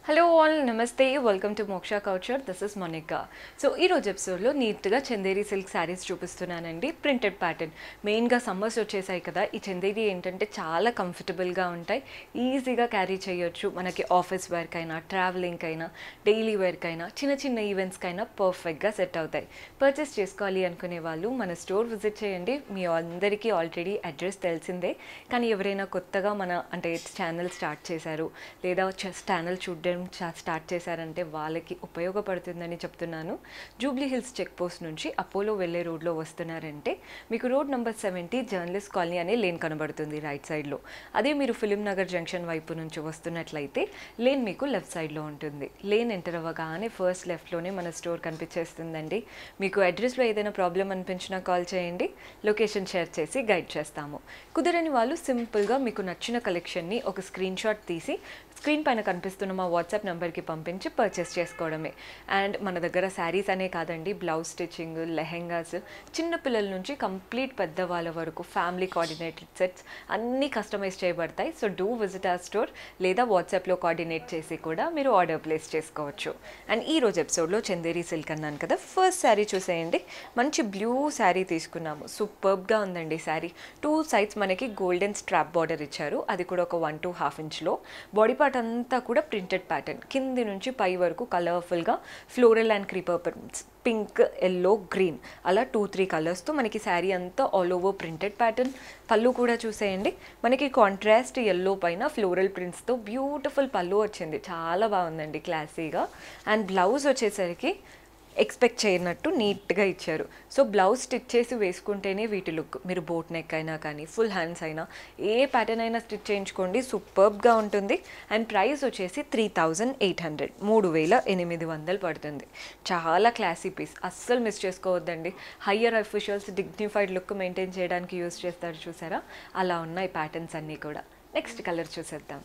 hello all నమస్తే welcome to Moksha couture this is Monica so ఈ రోజు ఎపిసోడ్లో నీట్గా చందేరి సిల్క్ శారీస్ చూపిస్తున్నానండి ప్రింటెడ్ ప్యాటర్న్ మెయిన్గా సమ్మర్స్ వచ్చేసాయి కదా ఈ చందేరి ఏంటంటే చాలా కంఫర్టబుల్గా ఉంటాయి ఈజీగా క్యారీ చేయొచ్చు మనకి ఆఫీస్ వేర్క్ అయినా ట్రావెలింగ్ అయినా డైలీ వేర్క్ అయినా చిన్న చిన్న ఈవెంట్స్కి అయినా పర్ఫెక్ట్గా సెట్ అవుతాయి పర్చేస్ చేసుకోవాలి అనుకునే వాళ్ళు మన స్టోర్ విజిట్ చేయండి మీ అందరికీ ఆల్రెడీ అడ్రస్ తెలిసిందే కానీ ఎవరైనా కొత్తగా మన అంటే ఛానల్ స్టార్ట్ చేశారు లేదా ఛానల్ చూడడం చా- స్టార్ట్ చేశారంటే వాళ్ళకి ఉపయోగపడుతుందని చెప్తున్నాను జూబ్లీ హిల్స్ చెక్ పోస్ట్ నుంచి అపోలో వెళ్ళే రోడ్లో వస్తున్నారంటే మీకు road number seventy journalist colony అనే లేన్ కనబడుతుంది రైట్ సైడ్లో అదే మీరు ఫిలిం నగర్ జంక్షన్ వైపు నుంచి వస్తున్నట్లయితే లేన్ మీకు లెఫ్ట్ సైడ్లో ఉంటుంది లేన్ ఎంటర్ అవ్వగానే ఫస్ట్ లెఫ్ట్లోనే మన స్టోర్ కనిపించేస్తుందండి మీకు అడ్రస్లో ఏదైనా ప్రాబ్లం అనిపించినా కాల్ చేయండి లొకేషన్ షేర్ చేసి గైడ్ చేస్తాము కుదరని వాళ్ళు సింపుల్గా మీకు నచ్చిన కలెక్షన్ని ఒక స్క్రీన్ షాట్ తీసి స్క్రీన్ పైన కనిపిస్తున్న మా వాట్సాప్ నెంబర్కి పంపించి పర్చేస్ చేసుకోవడమే అండ్ మన దగ్గర శారీస్ అనే కాదండి బ్లౌజ్ స్టిచ్చింగ్ లెహెంగాస్ చిన్న పిల్లల నుంచి కంప్లీట్ పెద్దవాళ్ళ వరకు ఫ్యామిలీ కోఆర్డినేటెడ్ సెట్స్ అన్నీ కస్టమైజ్ చేయబడతాయి సో డూ విజిట్ ఆ స్టోర్ లేదా వాట్సాప్లో కోఆర్డినేట్ చేసి కూడా మీరు ఆర్డర్ ప్లేస్ చేసుకోవచ్చు అండ్ ఈ రోజు ఎపిసోడ్లో చందేరి సిల్క్ అన్నాను కదా ఫస్ట్ శారీ చూసేయండి మంచి బ్లూ శారీ తీసుకున్నాము సూపర్బ్గా ఉందండి శారీ టూ సైడ్స్ మనకి గోల్డెన్ స్ట్రాప్ బార్డర్ ఇచ్చారు అది కూడా ఒక వన్ టూ హాఫ్ ఇంచ్లో బాడీ పార్ట్ అంతా కూడా ప్రింటెడ్ ప్యాటర్న్ కింది నుంచి పై వరకు కలర్ఫుల్గా floral and creeper prints pink yellow green అలా టూ త్రీ కలర్స్తో మనకి శారీ అంతా ఆల్ ఓవర్ ప్రింటెడ్ ప్యాటర్న్ పళ్ళు కూడా చూసేయండి మనకి కాంట్రాస్ట్ ఎల్లో పైన ఫ్లోరల్ ప్రింట్స్తో బ్యూటిఫుల్ పళ్ళు వచ్చింది చాలా బాగుందండి క్లాసీగా అండ్ బ్లౌజ్ వచ్చేసరికి ఎక్స్పెక్ట్ చేయనట్టు నీట్గా ఇచ్చారు సో బ్లౌజ్ స్టిచ్ చేసి వేసుకుంటేనే వీటి లుక్ మీరు బోట్ నెక్ అయినా కానీ ఫుల్ హ్యాండ్స్ అయినా ఏ ప్యాటర్న్ అయినా స్టిచ్ చేయించుకోండి సూపర్బ్గా ఉంటుంది అండ్ ప్రైస్ వచ్చేసి త్రీ థౌజండ్ ఎయిట్ హండ్రెడ్ మూడు వేల ఎనిమిది వందలు పడుతుంది చాలా క్లాసీ పీస్ అస్సలు మిస్ చేసుకోవద్దండి higher officials dignified look maintain చేయడానికి యూస్ చేస్తారు చూసారా అలా ఉన్నాయి ప్యాటర్న్స్ అన్నీ కూడా నెక్స్ట్ కలర్ చూసేద్దాం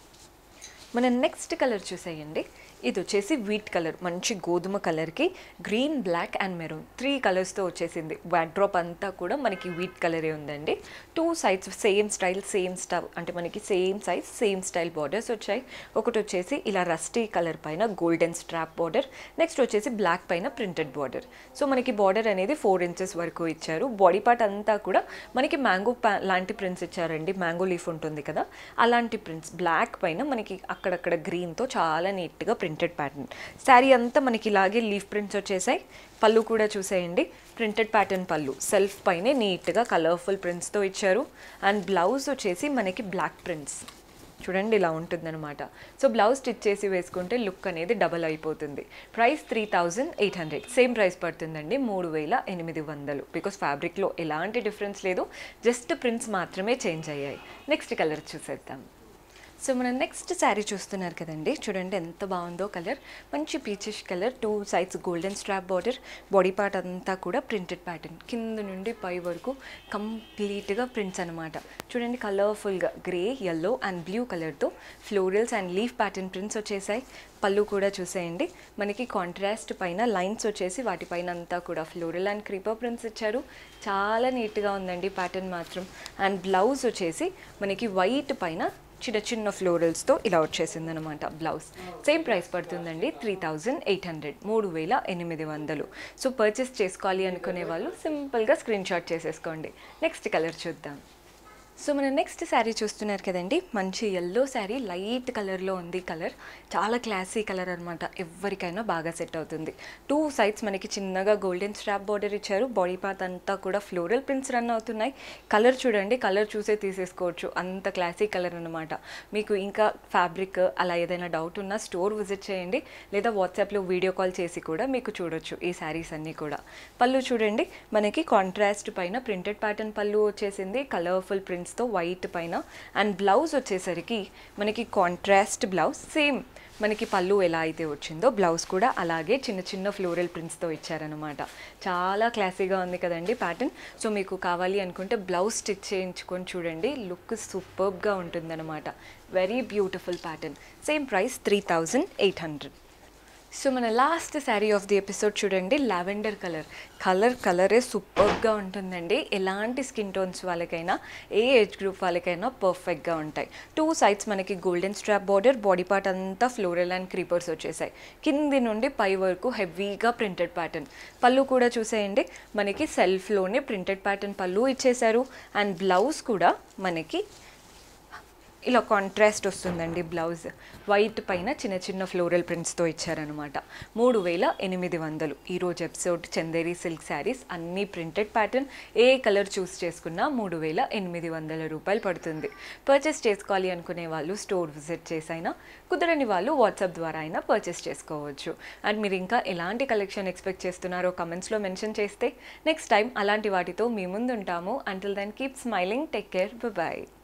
మన నెక్స్ట్ కలర్ చూసేయండి ఇది వచ్చేసి వీట్ కలర్ మంచి గోధుమ కలర్కి green black and maroon three కలర్స్తో వచ్చేసింది డ్రాప్ అంతా కూడా మనకి వీట్ కలరే ఉందండి two sides same style same స్టవ్ అంటే మనకి same size same style borders వచ్చాయి ఒకటి వచ్చేసి ఇలా రస్టీ కలర్ పైన గోల్డెన్ స్ట్రాప్ బార్డర్ నెక్స్ట్ వచ్చేసి బ్లాక్ పైన ప్రింటెడ్ బార్డర్ సో మనకి బార్డర్ అనేది ఫోర్ ఇంచెస్ వరకు ఇచ్చారు బాడీ పార్ట్ అంతా కూడా మనకి మ్యాంగో లాంటి ప్రింట్స్ ఇచ్చారండి మ్యాంగో లీఫ్ ఉంటుంది కదా అలాంటి ప్రింట్స్ బ్లాక్ పైన మనకి అక్కడక్కడ గ్రీన్తో చాలా నీట్గా ప్రింటెడ్ ప్యాటర్న్ శారీ అంతా మనకి ఇలాగే లీఫ్ ప్రింట్స్ వచ్చేసాయి పళ్ళు కూడా చూసేయండి ప్రింటెడ్ ప్యాటర్న్ పళ్ళు సెల్ఫ్ పైనే నీట్గా కలర్ఫుల్ ప్రింట్స్తో ఇచ్చారు అండ్ బ్లౌజ్ వచ్చేసి మనకి బ్లాక్ ప్రింట్స్ చూడండి ఇలా ఉంటుందన్నమాట సో బ్లౌజ్ స్టిచ్ చేసి వేసుకుంటే లుక్ అనేది డబల్ అయిపోతుంది price three thousand eight hundred same price పడుతుందండి మూడు వేల ఎనిమిది వందలు బికాస్ ఫ్యాబ్రిక్లో ఎలాంటి డిఫరెన్స్ లేదు జస్ట్ ప్రింట్స్ మాత్రమే చేంజ్ అయ్యాయి నెక్స్ట్ కలర్ చూసేద్దాం సో మనం నెక్స్ట్ శారీ చూస్తున్నారు కదండి చూడండి ఎంత బాగుందో కలర్ మంచి peachish colour two sides golden strap border body part అంతా కూడా ప్రింటెడ్ ప్యాటర్న్ కింద నుండి పై వరకు కంప్లీట్గా ప్రింట్స్ అనమాట చూడండి కలర్ఫుల్గా గ్రే ఎల్లో అండ్ బ్లూ కలర్తో florals and leaf pattern prints వచ్చేసాయి పళ్ళు కూడా చూసేయండి మనకి కాంట్రాస్ట్ పైన లైన్స్ వచ్చేసి వాటిపైన అంతా కూడా ఫ్లోరల్ అండ్ క్రీపర్ ప్రింట్స్ ఇచ్చారు చాలా నీట్గా ఉందండి ప్యాటర్న్ మాత్రం అండ్ బ్లౌజ్ వచ్చేసి మనకి వైట్ పైన చిన్న చిన్న ఫ్లోరల్స్తో ఇలా వచ్చేసింది అనమాట బ్లౌజ్ సేమ్ ప్రైస్ పడుతుందండి త్రీ థౌజండ్ ఎయిట్ హండ్రెడ్ మూడు వేల ఎనిమిది వందలు సో పర్చేస్ చేసుకోవాలి అనుకునే వాళ్ళు సింపుల్గా స్క్రీన్ షాట్ చేసేసుకోండి నెక్స్ట్ కలర్ చూద్దాం సో మన నెక్స్ట్ శారీ చూస్తున్నారు కదండి మంచి ఎల్లో శారీ లైట్ కలర్లో ఉంది కలర్ చాలా క్లాసీ కలర్ అనమాట ఎవరికైనా బాగా సెట్ అవుతుంది టూ సైడ్స్ మనకి చిన్నగా గోల్డెన్ స్ట్రాప్ బార్డర్ ఇచ్చారు బాడీ పార్ట్ అంతా కూడా ఫ్లోరల్ ప్రింట్స్ రన్ అవుతున్నాయి కలర్ చూడండి కలర్ చూసే తీసేసుకోవచ్చు అంత క్లాసీ కలర్ అనమాట మీకు ఇంకా ఫ్యాబ్రిక్ అలా ఏదైనా డౌట్ ఉన్నా స్టోర్ విజిట్ చేయండి లేదా వాట్సాప్లో వీడియో కాల్ చేసి కూడా మీకు చూడొచ్చు ఈ శారీస్ అన్నీ కూడా పళ్ళు చూడండి మనకి కాంట్రాస్ట్ పైన ప్రింటెడ్ ప్యాటర్న్ పళ్ళు వచ్చేసింది కలర్ఫుల్ ప్రింట్స్తో వైట్ పైన అండ్ బ్లౌజ్ వచ్చేసరికి మనకి కాంట్రాస్ట్ బ్లౌజ్ సేమ్ మనకి పళ్ళు ఎలా అయితే వచ్చిందో బ్లౌజ్ కూడా అలాగే చిన్న చిన్న ఫ్లోరల్ ప్రింట్స్తో ఇచ్చారనమాట చాలా క్లాసీగా ఉంది కదండి ప్యాటర్న్ సో మీకు కావాలి అనుకుంటే బ్లౌజ్ స్టిచ్ చేయించుకొని చూడండి లుక్ సూపర్బ్గా ఉంటుందన్నమాట very beautiful pattern same price three thousand eight hundred so మన last sari of the episode చూడండి లావెండర్ కలర్ కలర్ కలరే సూపర్గా ఉంటుందండి ఎలాంటి స్కిన్ టోన్స్ వాళ్ళకైనా ఏ ఏజ్ గ్రూప్ వాళ్ళకైనా పర్ఫెక్ట్గా ఉంటాయి టూ సైడ్స్ మనకి golden strap border body part అంతా ఫ్లోరల్ అండ్ క్రీపర్స్ వచ్చేసాయి కింది నుండి పై వరకు హెవీగా ప్రింటెడ్ ప్యాటర్న్ పళ్ళు కూడా చూసేయండి మనకి సెల్ఫ్లోనే ప్రింటెడ్ ప్యాటర్న్ పళ్ళు ఇచ్చేశారు అండ్ బ్లౌజ్ కూడా మనకి ఇలా కాంట్రాస్ట్ వస్తుందండి బ్లౌజ్ వైట్ పైన చిన్న చిన్న ఫ్లోరల్ ప్రింట్స్తో ఇచ్చారనమాట మూడు వేల ఎనిమిది వందలు ఈరోజు ఎపిసోడ్ చందేరి సిల్క్ శారీస్ అన్ని ప్రింటెడ్ ప్యాటర్న్ ఏ కలర్ చూస్ చేసుకున్నా మూడు వేల ఎనిమిది వందల రూపాయలు పడుతుంది పర్చేస్ చేసుకోవాలి అనుకునే వాళ్ళు స్టోర్ విజిట్ చేసైనా కుదరని వాళ్ళు వాట్సాప్ ద్వారా అయినా పర్చేస్ చేసుకోవచ్చు అండ్ మీరు ఇంకా ఎలాంటి కలెక్షన్ ఎక్స్పెక్ట్ చేస్తున్నారో కమెంట్స్లో మెన్షన్ చేస్తే నెక్స్ట్ టైం అలాంటి వాటితో మీ ముందు ఉంటాము until then keep smiling take care bye